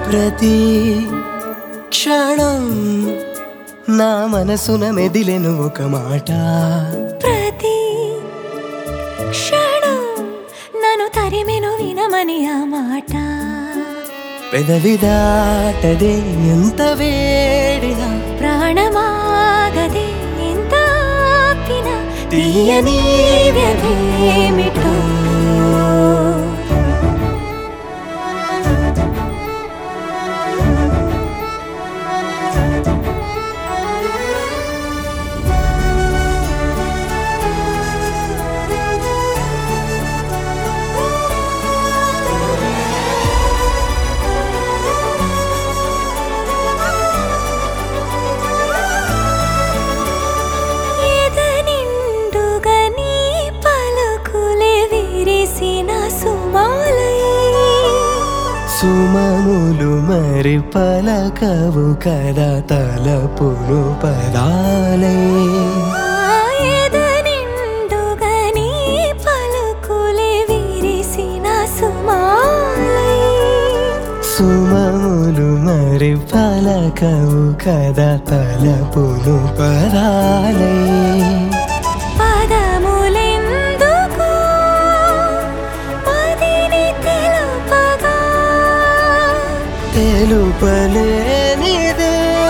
ప్రతి క్షణం నా మనసున మెదిలెను ఒక మాట ప్రతి క్షణం నన్ను తరిమెను వినమని ఆ మాట పెదవి దాటదే ఎంత వేడినా ప్రాణమాగదే ఎంత ఆపినా తీయని వ్యధేమిటో ఎదనిండుగా నీ పలుకులే విరిసిన సుమాలై సుమములు మరి పలకవు కదా తలపును పదాలే ఎదనిండుగా నీ పలుకులే విరిసిన సుమాలై సుమములు మరి పలకవు కదా తలపును పదాలే పదములెందుకు పదిని తెలుపగా తెలుపలేనిదే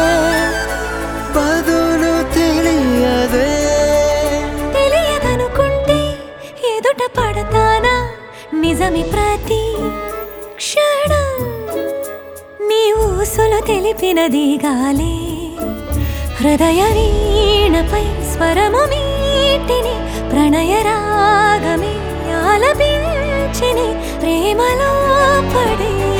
బదులు తెలియదే తెలియదనుకుంటే ఎదుట పడతానా నిజమి ప్రతి క్షణం నీ ఊసులు తెలిపినది గాలే హృదయ వీణపై స్వరము మీటిని ప్రణయ రాగమే ఆలపించిని ప్రేమలో పడే